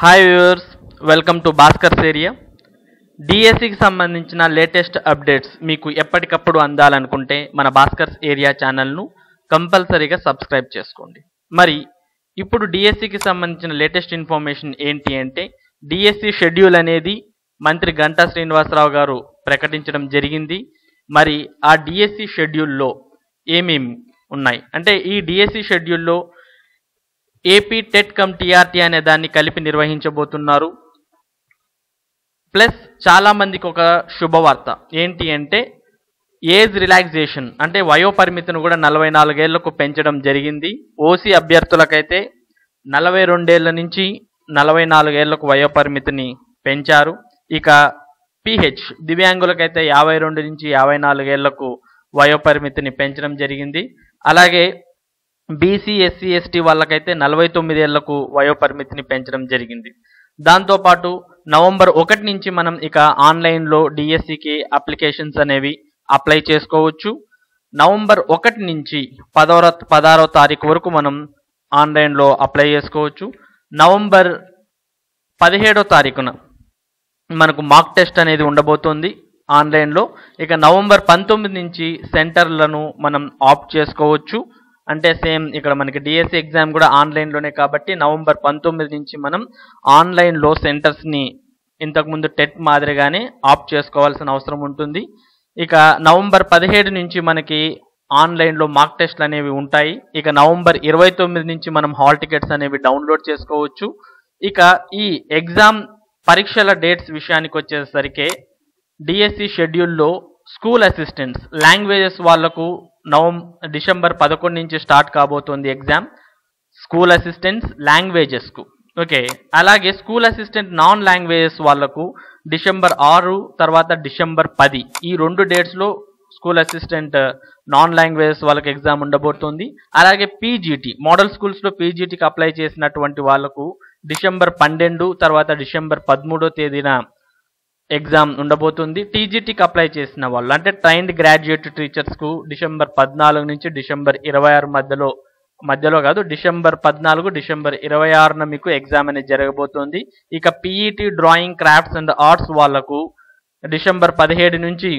hi viewers welcome to Bhaskar's area డిఎస్సికి సంబంధించిన latest updates మీకు ఎప్పటికప్పుడు అందాలనుకుంటే మన భాస్కర్స్ ఏరియా ఛానల్ను కంపల్సరీగా సబ్స్క్రైబ్ చేసుకోండి మరి ఇప్పుడు డిఎస్సికి సంబంధించిన లేటెస్ట్ ఇన్ఫర్మేషన్ ఏంటి అంటే డిఎస్సి షెడ్యూల్ అనేది మంత్రి గంటా శ్రీనివాసరావు గారు ప్రకటించడం జరిగింది మరి ఆ డిఎస్సి షెడ్యూల్లో ఏమేమి ఉన్నాయి అంటే ఈ డిఎస్సి షెడ్యూల్లో ఏపీ టెట్ కమ్ టీఆర్టీ అనే దాన్ని కలిపి నిర్వహించబోతున్నారు ప్లస్ చాలా మందికి ఒక శుభవార్త ఏంటి అంటే ఏజ్ రిలాక్సేషన్ అంటే వయో పరిమితిని కూడా నలభై నాలుగేళ్లకు పెంచడం జరిగింది ఓసీ అభ్యర్థులకైతే నలభై రెండేళ్ల నుంచి నలభై నాలుగేళ్లకు వయో పరిమితిని పెంచారు ఇక పిహెచ్ దివ్యాంగులకైతే యాభై రెండు నుంచి యాభై నాలుగేళ్లకు వయో పరిమితిని పెంచడం జరిగింది అలాగే బీసీ ఎస్సీ ఎస్టీ వాళ్ళకైతే నలభై తొమ్మిదేళ్లకు వయో పరిమితిని పెంచడం జరిగింది దాంతోపాటు నవంబర్ ఒకటి నుంచి మనం ఇక ఆన్లైన్లో డిఎస్సికి అప్లికేషన్స్ అనేవి అప్లై చేసుకోవచ్చు నవంబర్ ఒకటి నుంచి పదవ పదహారవ తారీఖు వరకు మనం ఆన్లైన్లో అప్లై చేసుకోవచ్చు నవంబర్ పదిహేడో తారీఖున మనకు మాక్ టెస్ట్ అనేది ఉండబోతోంది ఆన్లైన్లో ఇక నవంబర్ పంతొమ్మిది నుంచి సెంటర్లను మనం ఆప్ట్ చేసుకోవచ్చు అంటే సేమ్ ఇక్కడ మనకి డిఎస్సి ఎగ్జామ్ కూడా ఆన్లైన్లోనే కాబట్టి నవంబర్ పంతొమ్మిది నుంచి మనం ఆన్లైన్లో సెంటర్స్ని ఇంతకుముందు టెట్ మాదిరిగానే ఆప్ట్ చేసుకోవాల్సిన అవసరం ఉంటుంది ఇక నవంబర్ పదిహేడు నుంచి మనకి ఆన్లైన్లో మాక్ టెస్ట్లు అనేవి ఉంటాయి ఇక నవంబర్ ఇరవై తొమ్మిది నుంచి మనం హాల్ టికెట్స్ అనేవి డౌన్లోడ్ చేసుకోవచ్చు ఇక ఈ ఎగ్జామ్ పరీక్షల డేట్స్ విషయానికి వచ్చేసరికి డిఎస్సి షెడ్యూల్లో స్కూల్ అసిస్టెంట్స్ లాంగ్వేజెస్ వాళ్లకు నవం డిసెంబర్ పదకొండు నుంచి స్టార్ట్ కాబోతోంది ఎగ్జామ్ స్కూల్ అసిస్టెంట్స్ లాంగ్వేజెస్కు ఓకే అలాగే స్కూల్ అసిస్టెంట్ నాన్ లాంగ్వేజెస్ వాళ్లకు డిసెంబర్ ఆరు తర్వాత డిసెంబర్ పది ఈ రెండు డేట్స్లో స్కూల్ అసిస్టెంట్ నాన్ లాంగ్వేజెస్ వాళ్ళకి ఎగ్జామ్ ఉండబోతుంది అలాగే పీజీటీ మోడల్ స్కూల్స్లో పీజీటీకి అప్లై చేసినటువంటి వాళ్ళకు డిసెంబర్ పన్నెండు తర్వాత డిసెంబర్ పదమూడో తేదీన ఎగ్జామ్ ఉండబోతుంది టీజీటీకి అప్లై చేసిన వాళ్ళు అంటే ట్రైన్డ్ గ్రాడ్యుయేట్ టీచర్స్కు డిసెంబర్ పద్నాలుగు నుంచి డిసెంబర్ ఇరవై ఆరు మధ్యలో మధ్యలో కాదు డిసెంబర్ పద్నాలుగు డిసెంబర్ ఇరవై ఆరున మీకు ఎగ్జామ్ అనేది జరగబోతోంది ఇక PET drawing crafts and arts వాళ్లకు డిసెంబర్ పదిహేడు నుంచి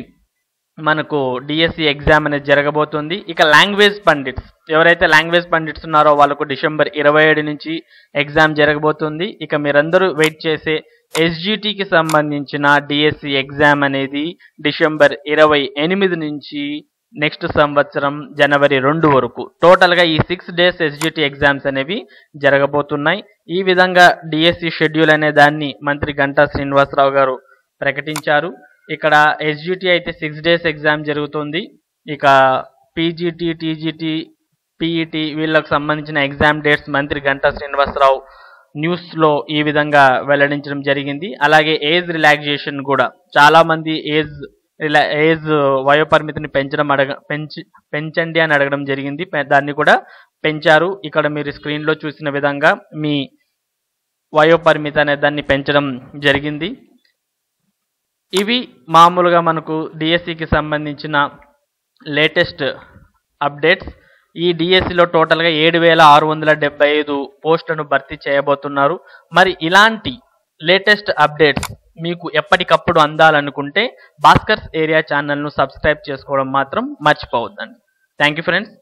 మనకు డిఎస్సి ఎగ్జామ్ అనేది జరగబోతుంది ఇక లాంగ్వేజ్ పండిట్స్ ఎవరైతే లాంగ్వేజ్ పండిట్స్ ఉన్నారో వాళ్ళకు డిసెంబర్ ఇరవై ఏడు నుంచి ఎగ్జామ్ జరగబోతుంది ఇక మీరందరూ వెయిట్ చేసే ఎస్జిటికి సంబంధించిన డిఎస్సి ఎగ్జామ్ అనేది డిసెంబర్ ఇరవై ఎనిమిది నుంచి నెక్స్ట్ సంవత్సరం జనవరి రెండు వరకు టోటల్గా ఈ సిక్స్ డేస్ ఎస్జిటి ఎగ్జామ్స్ అనేవి జరగబోతున్నాయి ఈ విధంగా డిఎస్సి షెడ్యూల్ అనే దాన్ని మంత్రి గంటా శ్రీనివాసరావు గారు ప్రకటించారు ఇక్కడ ఎస్జిటి అయితే సిక్స్ డేస్ ఎగ్జామ్ జరుగుతుంది ఇక పీజీటీ టీజీటీ పీఈటీ వీళ్ళకు సంబంధించిన ఎగ్జామ్ డేట్స్ మంత్రి గంటా శ్రీనివాసరావు న్యూస్లో ఈ విధంగా వెల్లడించడం జరిగింది అలాగే ఏజ్ రిలాక్సేషన్ కూడా చాలా మంది ఏజ్ రిలా ఏజ్ వయోపరిమితిని పెంచడం అడగ పెంచి పెంచండి అని అడగడం జరిగింది పె- దాన్ని కూడా పెంచారు ఇక్కడ మీరు స్క్రీన్లో చూసిన విధంగా మీ వయోపరిమితి అనే దాన్ని పెంచడం జరిగింది ఇవి మామూలుగా మనకు డిఎస్సికి సంబంధించిన లేటెస్ట్ అప్డేట్స్ ఈ డిఎస్సిలో టోటల్గా ఏడు వేల ఆరు వందల డెబ్బై ఐదు పోస్టులను భర్తీ చేయబోతున్నారు మరి ఇలాంటి లేటెస్ట్ అప్డేట్స్ మీకు ఎప్పటికప్పుడు అందాలనుకుంటే భాస్కర్స్ ఏరియా ఛానల్ను సబ్స్క్రైబ్ చేసుకోవడం మాత్రం మర్చిపోవద్దండి థ్యాంక్ యూ ఫ్రెండ్స్